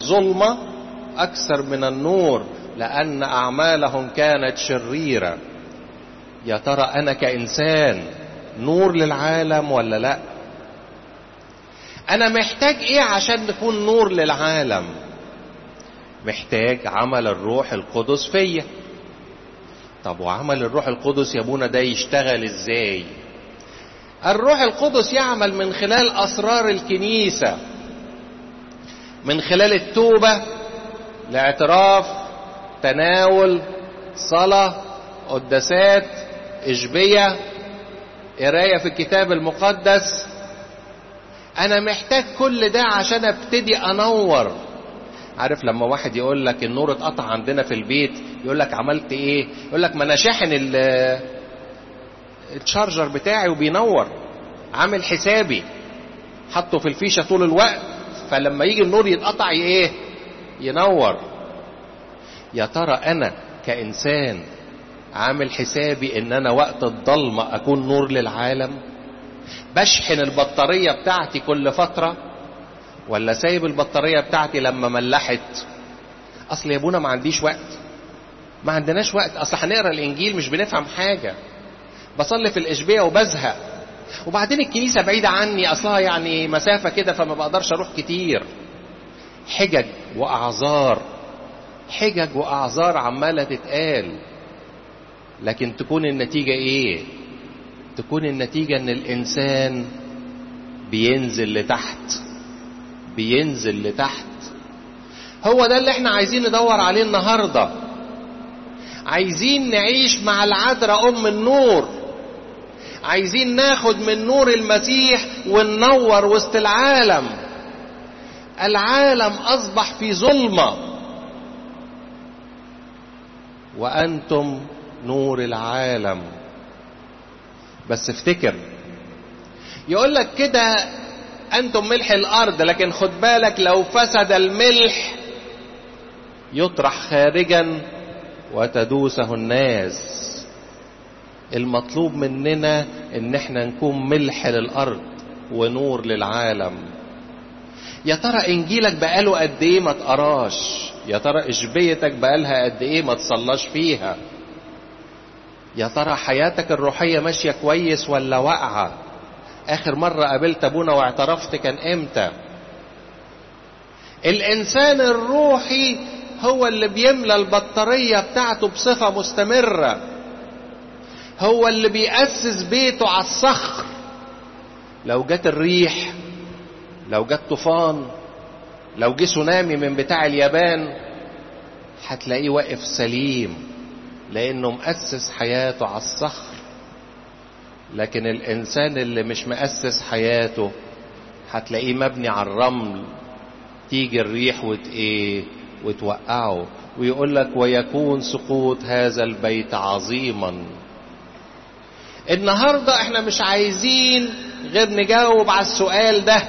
ظلمة أكثر من النور لأن أعمالهم كانت شريرة يا ترى أنا كإنسان نور للعالم ولا لا أنا محتاج إيه عشان نكون نور للعالم محتاج عمل الروح القدس فيا طب وعمل الروح القدس يا ابونا ده يشتغل ازاي الروح القدس يعمل من خلال اسرار الكنيسه من خلال التوبه الاعتراف تناول صلاه قداسات اشبيه قرايه في الكتاب المقدس انا محتاج كل ده عشان ابتدي انور عارف لما واحد يقول لك النور اتقطع عندنا في البيت يقول لك عملت ايه يقول لك ما انا شاحن التشارجر بتاعي وبينور عامل حسابي حطه في الفيشه طول الوقت فلما يجي النور يتقطع ايه ينور يا ترى انا كانسان عامل حسابي ان انا وقت الضلمه اكون نور للعالم بشحن البطاريه بتاعتي كل فتره ولا سايب البطاريه بتاعتي لما ملحت اصل يا ابونا ما عنديش وقت ما عندناش وقت اصل هنقرا الانجيل مش بنفهم حاجه بصلي في الاشبيه وبزهق وبعدين الكنيسه بعيده عني اصلها يعني مسافه كده فما بقدرش اروح كتير حجج واعذار حجج واعذار عماله تتقال لكن تكون النتيجه ايه تكون النتيجه ان الانسان بينزل لتحت بينزل لتحت هو ده اللي احنا عايزين ندور عليه النهارده عايزين نعيش مع العذراء ام النور عايزين ناخد من نور المسيح وننور وسط العالم العالم اصبح في ظلمه وانتم نور العالم بس افتكر يقول لك كده انتم ملح الارض لكن خد بالك لو فسد الملح يطرح خارجا وتدوسه الناس المطلوب مننا ان احنا نكون ملح للارض ونور للعالم يا ترى انجيلك بقاله قد ايه ما اتقراش يا ترى اشبيتك بقالها قد ايه ما تصلاش فيها يا ترى حياتك الروحيه ماشيه كويس ولا واقعه اخر مره قابلت ابونا واعترفت كان امتى الانسان الروحي هو اللي بيملى البطاريه بتاعته بصفه مستمره هو اللي بيأسس بيته على الصخر لو جت الريح لو جت طوفان لو جه سونامي من بتاع اليابان هتلاقيه واقف سليم لانه مؤسس حياته على الصخر لكن الانسان اللي مش مؤسس حياته هتلاقيه مبني على الرمل تيجي الريح وت ايه وتوقعه ويقول لك ويكون سقوط هذا البيت عظيما النهارده احنا مش عايزين غير نجاوب على السؤال ده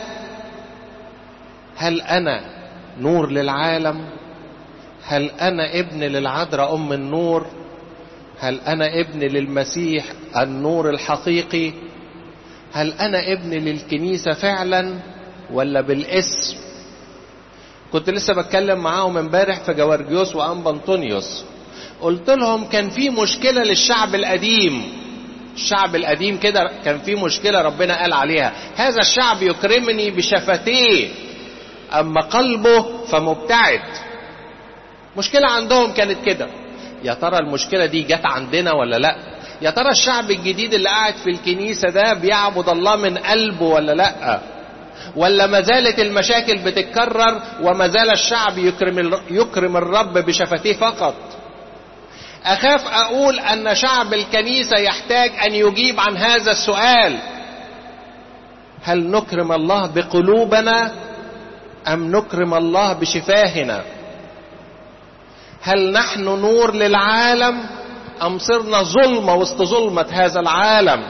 هل انا نور للعالم هل انا ابن للعذراء ام النور هل انا ابن للمسيح النور الحقيقي هل انا ابن للكنيسه فعلا ولا بالاسم كنت لسه بتكلم معاهم امبارح في جوارجيوس وانبا انطونيوس قلت لهم كان في مشكله للشعب القديم الشعب القديم كده كان في مشكله ربنا قال عليها هذا الشعب يكرمني بشفتيه اما قلبه فمبتعد مشكله عندهم كانت كده يا ترى المشكله دي جت عندنا ولا لا يا ترى الشعب الجديد اللي قاعد في الكنيسه ده بيعبد الله من قلبه ولا لا ولا ما زالت المشاكل بتتكرر وما زال الشعب يكرم يكرم الرب بشفتيه فقط اخاف اقول ان شعب الكنيسه يحتاج ان يجيب عن هذا السؤال هل نكرم الله بقلوبنا ام نكرم الله بشفاهنا هل نحن نور للعالم ام صرنا ظلمه وسط ظلمه هذا العالم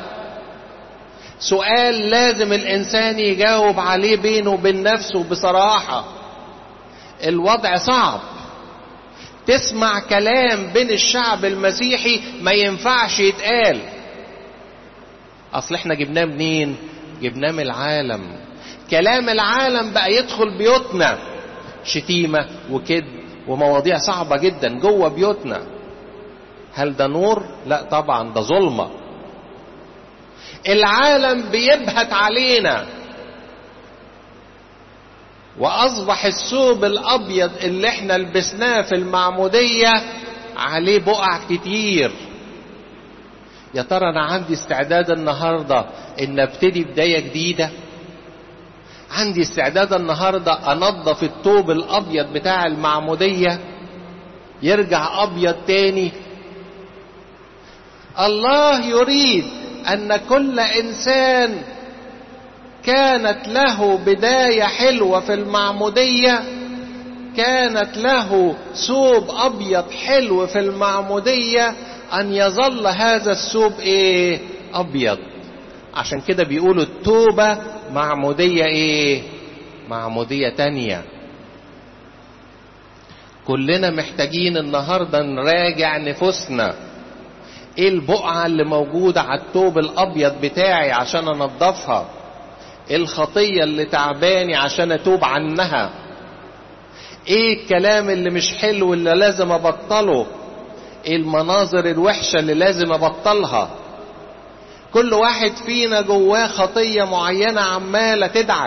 سؤال لازم الانسان يجاوب عليه بينه وبين نفسه بصراحه الوضع صعب تسمع كلام بين الشعب المسيحي ما ينفعش يتقال اصل احنا جبناه منين جبناه من العالم كلام العالم بقى يدخل بيوتنا شتيمة وكذب ومواضيع صعبة جدا جوه بيوتنا هل ده نور؟ لا طبعا ده ظلمة العالم بيبهت علينا واصبح الثوب الابيض اللي احنا لبسناه في المعمودية عليه بقع كتير يا ترى انا عندي استعداد النهاردة ان ابتدي بداية جديدة عندي استعداد النهاردة انظف الثوب الابيض بتاع المعمودية يرجع ابيض تاني الله يريد ان كل انسان كانت له بداية حلوة في المعمودية كانت له ثوب أبيض حلو في المعمودية أن يظل هذا الثوب إيه أبيض عشان كده بيقولوا التوبة معمودية إيه معمودية تانية كلنا محتاجين النهاردة نراجع نفوسنا ايه البقعة اللي موجودة على التوب الابيض بتاعي عشان انضفها ايه الخطية اللي تعباني عشان اتوب عنها ايه الكلام اللي مش حلو اللي لازم ابطله ايه المناظر الوحشة اللي لازم ابطلها كل واحد فينا جواه خطية معينة عمالة تدعج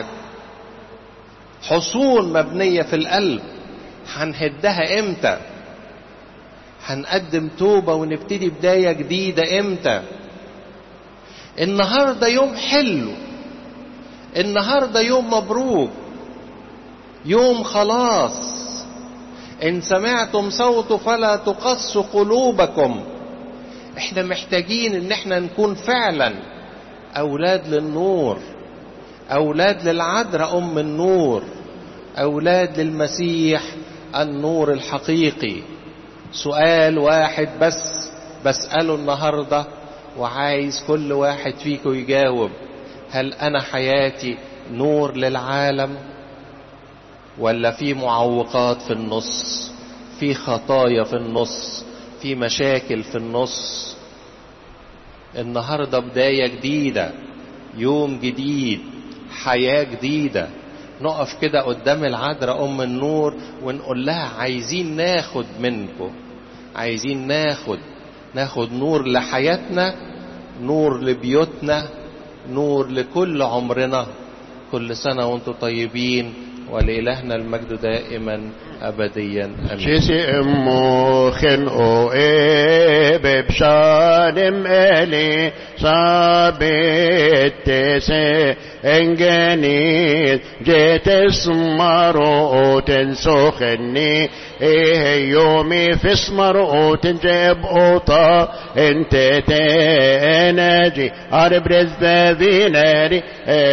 حصون مبنية في القلب هنهدها امتى هنقدم توبة ونبتدي بداية جديدة امتى النهاردة يوم حلو النهاردة يوم مبروك يوم خلاص ان سمعتم صوته فلا تقص قلوبكم احنا محتاجين ان احنا نكون فعلا اولاد للنور اولاد للعذراء ام النور اولاد للمسيح النور الحقيقي سؤال واحد بس بسأله النهاردة وعايز كل واحد فيكم يجاوب هل أنا حياتي نور للعالم ولا في معوقات في النص في خطايا في النص في مشاكل في النص النهاردة بداية جديدة يوم جديد حياة جديدة نقف كده قدام العذراء أم النور ونقول لها عايزين ناخد منكم عايزين ناخد ناخد نور لحياتنا نور لبيوتنا نور لكل عمرنا كل سنة وانتم طيبين ولإلهنا المجد دائما أبديا أمين Kisi mochen o ebe bshalim eli sabitese engenit jetes maroten socheni eh yomi fis maroten jeb ota ente te energy arbrez bevineri